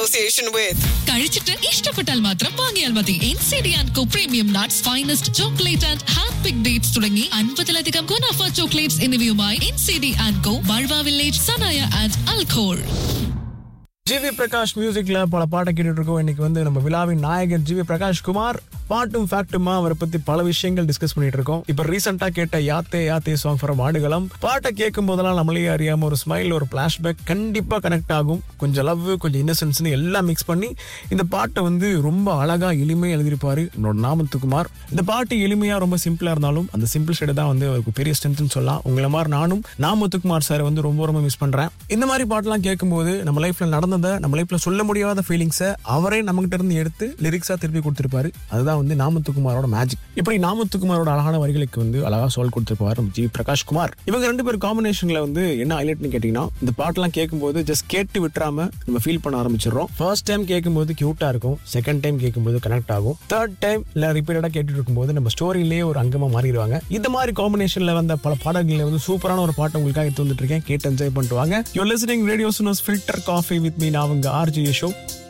association with. കഴിച്ചിട്ട് ഇഷ്ടപ്പെട്ടാൽ മാത്രം വാങ്ങിയാൽ മതി N C D and co premium nuts finest chocolate and hand pick dates തുടങ്ങി അൻപതിലധികം ഗുണാഫ ചോക്ലേറ്റ്സ് എന്നിവയുമായി N C D and co ബൾവ വില്ലേജ് സനായ ആൻഡ് അൽഖോൾ ஜிவி பிரகாஷ் மியூசிக்ல பல பாட்டை கேட்டுட்டு இருக்கோம் இன்னைக்கு வந்து நம்ம விழாவின் நாயகன் ஜிவி பிரகாஷ் குமார் பாட்டும் ஃபேக்ட்டுமா அவரை பத்தி பல விஷயங்கள் டிஸ்கஸ் பண்ணிட்டு இருக்கோம் இப்ப ரீசெண்டா கேட்ட யாத்தே யாத்தே சாங் ஃபார் ஆடுகளம் பாட்டை கேட்கும் போதெல்லாம் நம்மளே அறியாம ஒரு ஸ்மைல் ஒரு பிளாஷ்பேக் கண்டிப்பா கனெக்ட் ஆகும் கொஞ்சம் லவ் கொஞ்சம் இன்னசென்ஸ்னு எல்லாம் மிக்ஸ் பண்ணி இந்த பாட்டை வந்து ரொம்ப அழகா எளிமையா எழுதியிருப்பாரு என்னோட நாமத்துக்குமார் இந்த பாட்டு எளிமையா ரொம்ப சிம்பிளா இருந்தாலும் அந்த சிம்பிள் சைடு தான் வந்து அவருக்கு பெரிய ஸ்ட்ரென்த்னு சொல்லலாம் உங்களை மாதிரி நானும் நாமத்துக்குமார் சார் வந்து ரொம்ப ரொம்ப மிஸ் பண்றேன் இந்த மாதிரி பாட்டெல்லாம் கேட்கும்போது நம்ம லைஃப்ல நடந்ததை நம்ம லைஃப்ல சொல்ல முடியாத ஃபீலிங்ஸை அவரே நம்மகிட்ட இருந்து எடுத்து லிரிக்ஸா திருப்பி கொடுத்திருப்பாரு அதுதான் வந்து நாமத்துக்குமாரோட மேஜிக் இப்படி நாமத்துக்குமாரோட அழகான வரிகளுக்கு வந்து அழகா சொல் கொடுத்திருப்பாரு நம்ம ஜி பிரகாஷ் குமார் இவங்க ரெண்டு பேர் காம்பினேஷன்ல வந்து என்ன ஹைலைட்னு கேட்டீங்கன்னா இந்த பாட்டெல்லாம் கேட்கும்போது ஜஸ்ட் கேட்டு விட்டுறாம நம்ம ஃபீல் பண்ண ஆரம்பிச்சிடுறோம் ஃபர்ஸ்ட் டைம் கேட்கும்போது கியூட்டா இருக்கும் செகண்ட் டைம் கேட்கும்போது கனெக்ட் ஆகும் தேர்ட் டைம் இல்ல ரிப்பீட்டடா கேட்டுட்டு இருக்கும்போது நம்ம ஸ்டோரியிலேயே ஒரு அங்கமா மாறிடுவாங்க இந்த மாதிரி காம்பினேஷன்ல வந்த பல பாடல்கள் வந்து சூப்பரான ஒரு பாட்டு உங்களுக்காக எடுத்து வந்துட்டு இருக்கேன் கேட்டு என்ஜாய் பண்ணிட்டு வாங்க you listening radio Suno's filter coffee with me நான் உங்க ஆர்ஜி ஷோ